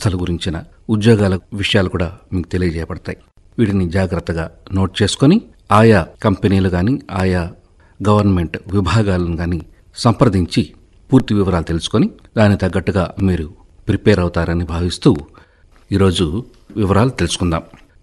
సంస్థల గురించిన ఉద్యోగాల విషయాలు కూడా మీకు తెలియజేయబడతాయి వీటిని జాగ్రత్తగా నోట్ చేసుకొని ఆయా కంపెనీలు కానీ ఆయా గవర్నమెంట్ విభాగాలను కానీ సంప్రదించి పూర్తి వివరాలు తెలుసుకొని దానికి తగ్గట్టుగా మీరు ప్రిపేర్ అవుతారని భావిస్తూ ఈరోజు వివరాలు తెలుసుకుందాం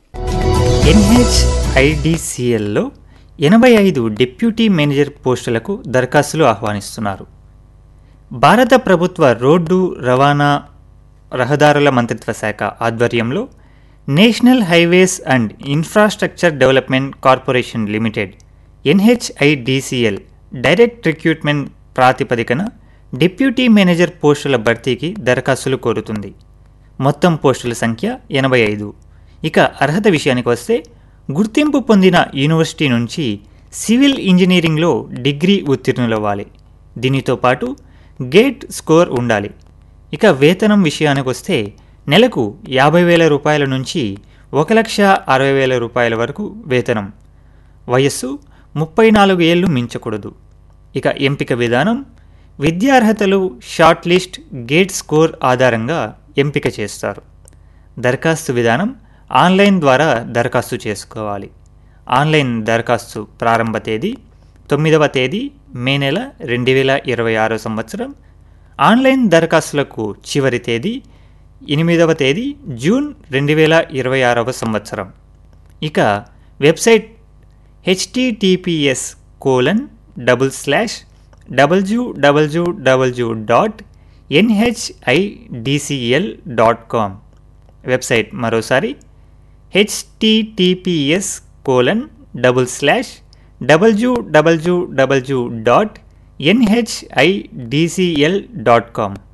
ఎన్హెచ్ఐడిసిఎల్లో ఎనభై ఐదు డిప్యూటీ మేనేజర్ పోస్టులకు దరఖాస్తులు ఆహ్వానిస్తున్నారు భారత ప్రభుత్వ రోడ్డు రవాణా రహదారుల మంత్రిత్వ శాఖ ఆధ్వర్యంలో national highways and infrastructure development corporation limited NHIDCL direct recruitment ప్రాతిపదికన డిప్యూటీ మేనేజర్ పోస్టుల భర్తీకి దరఖాస్తులు కోరుతుంది మొత్తం పోస్టుల సంఖ్య ఎనభై ఐదు ఇక అర్హత విషయానికి వస్తే గుర్తింపు పొందిన యూనివర్సిటీ నుంచి సివిల్ ఇంజనీరింగ్లో డిగ్రీ ఉత్తీర్ణులవ్వాలి దీనితో పాటు గేట్ స్కోర్ ఉండాలి ఇక వేతనం విషయానికి వస్తే నెలకు యాభై వేల రూపాయల నుంచి ఒక లక్ష అరవై వేల రూపాయల వరకు వేతనం వయస్సు ముప్పై నాలుగు ఏళ్లు మించకూడదు ఇక ఎంపిక విధానం విద్యార్హతలు షార్ట్ లిస్ట్ గేట్ స్కోర్ ఆధారంగా ఎంపిక చేస్తారు దరఖాస్తు విధానం ఆన్లైన్ ద్వారా దరఖాస్తు చేసుకోవాలి ఆన్లైన్ దరఖాస్తు ప్రారంభ తేదీ తొమ్మిదవ తేదీ మే నెల రెండు వేల ఇరవై ఆరో సంవత్సరం ఆన్లైన్ దరఖాస్తులకు చివరి తేదీ ఎనిమిదవ తేదీ జూన్ రెండు వేల ఇరవై ఆరవ సంవత్సరం ఇక website HTTPS colon double slash W W W dot NHIDCL dot com website మరోసారి HTTPS colon double slash W W W dot NHIDCL dot com